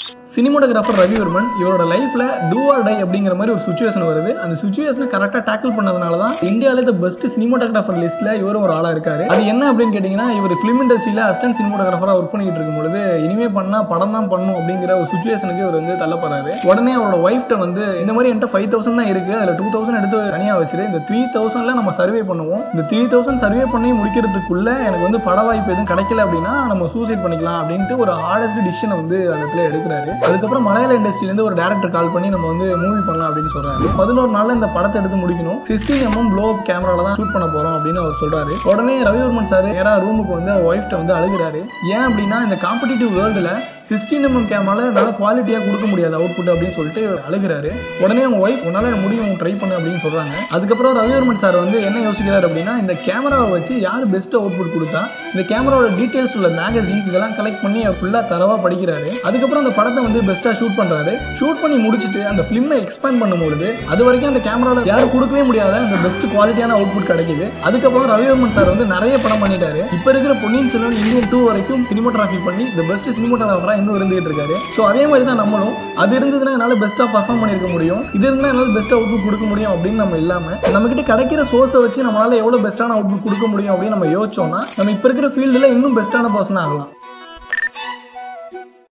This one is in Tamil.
சினிமோட்டோகிராஃபர் ரவிவர்மன் இவரோட லைஃப்ல டூ ஆர் டை அப்படிங்கிற மாதிரி ஒரு சுச்சுவேஷன் வருது அந்த சுச்சுவேஷனை கரெக்டாக டேக்கிள் பண்ணதுனால தான் இந்தியாவில த பெஸ்ட் சினிமோட்டோகிராஃபர் லிஸ்ட்ல இவரும் ஒரு ஆளா இருக்காரு அது என்ன அப்படின்னு கேட்டிங்கன்னா இவர் ஃபிலிம் இண்டஸ்ட்ரியில அசிஸ்டன்ட் சினிமோட்டோகிராஃபராக ஒர்க் பண்ணிட்டு இருக்கும் பொழுது இனிமே பண்ணா படம் தான் பண்ணும் அப்படிங்கிற ஒரு சுச்சுவேஷனுக்கு இவர் வந்து தள்ளப்படுறாரு உடனே அவரோட ஒய்ஃப்ட்ட வந்து இந்த மாதிரி என்கிட்ட ஃபைவ் தௌசண்ட் தான் இருக்கு அதில் டூ தௌசண்ட் எடுத்து தனியாக வச்சிரு இந்த த்ரீ தௌசண்ட்ல நம்ம சர்வே பண்ணுவோம் இந்த த்ரீ தௌசண்ட் சர்வே பண்ணி முடிக்கிறதுக்குள்ள எனக்கு வந்து பட வாய்ப்பு எதுவும் கிடைக்கல அப்படின்னா நம்ம சூசைட் பண்ணிக்கலாம் அப்படின்ட்டு ஒரு ஹார்டஸ்ட் டிசிஷனை வந்து அந்த இடத்துல எடுக்கிறாரு அதுக்கப்புறம் மலையாள இண்டஸ்ட்ரியிலேருந்து ஒரு டேரக்டர் கால் பண்ணி நம்ம வந்து மூவி பண்ணலாம் அப்படின்னு சொல்றாரு பதினோரு நாள்ல இந்த படத்தை எடுத்து முடிக்கணும் சிக்ஸ்டீன் எம்எம் ப்ளோ கேமரால தான் ஷூட் பண்ண போறோம் அப்படின்னு அவர் சொல்றாரு உடனே ரவிவர்மன் சார் நேரா ரூமுக்கு வந்து ஒய்ஃப்ட்ட வந்து அழுகிறாரு ஏன் அப்படின்னா இந்த காம்படிட்டிவ் வேர்ல்டுல சிக்ஸ்டீன் எம்எம் கேமரால நல்ல குவாலிட்டியாக கொடுக்க முடியாது அவுட்புட் அப்படின்னு சொல்லிட்டு அழுகிறாரு உடனே அவங்க ஒய்ஃப் உன்னால முடியும் ட்ரை பண்ணு அப்படின்னு சொல்றாங்க அதுக்கப்புறம் ரவிவர்மன் சார் வந்து என்ன யோசிக்கிறாரு அப்படின்னா இந்த கேமராவை வச்சு யார் பெஸ்ட் அவுட்புட் கொடுத்தா இந்த கேமராவோட டீடைல்ஸ் உள்ள மேகசின்ஸ் இதெல்லாம் கலெக்ட் பண்ணி ஃபுல்லாக தரவா படிக்கிறாரு அதுக்கப்புறம் அந்த படத்தை வந்து பெஸ்ட்டாக ஷூட் பண்றாரு ஷூட் பண்ணி முடிச்சுட்டு அந்த ஃபிலிமை எக்ஸ்பேண்ட் பண்ணும்பொழுது அது வரைக்கும் அந்த கேமராவில் யாரும் கொடுக்கவே முடியாத அந்த பெஸ்ட் குவாலிட்டியான அவுட்புட் கிடைக்குது அதுக்கப்புறம் ரவிவர்மன் சார் வந்து நிறைய படம் பண்ணிட்டாரு இப்போ இருக்கிற பொன்னியின் செல்வன் இந்தியன் டூ வரைக்கும் சினிமோட்டோகிராஃபி பண்ணி இந்த பெஸ்ட் சினிமோட்டோகிராஃபராக இன்னும் இருந்துகிட்டு இருக்காரு ஸோ அதே மாதிரி தான் நம்மளும் அது இருந்ததுன்னா என்னால் பெஸ்ட்டாக பர்ஃபார்ம் பண்ணியிருக்க முடியும் இது இருந்தால் என்னால் பெஸ்ட் அவுட்புட் கொடுக்க முடியும் அப்படின்னு நம்ம இல்லாமல் நம்மகிட்ட கிடைக்கிற சோர்ஸை வச்சு நம்மளால எவ்வளோ பெஸ்ட்டான அவுட்புட் கொடுக்க முடியும் அப்படின்னு நம்ம யோசிச்சோம்னா நம்ம இப்போ இருக்கிற ஃபீல்டில் இன்னும் பெஸ்ட்டான பர்சனாக ஆகலாம்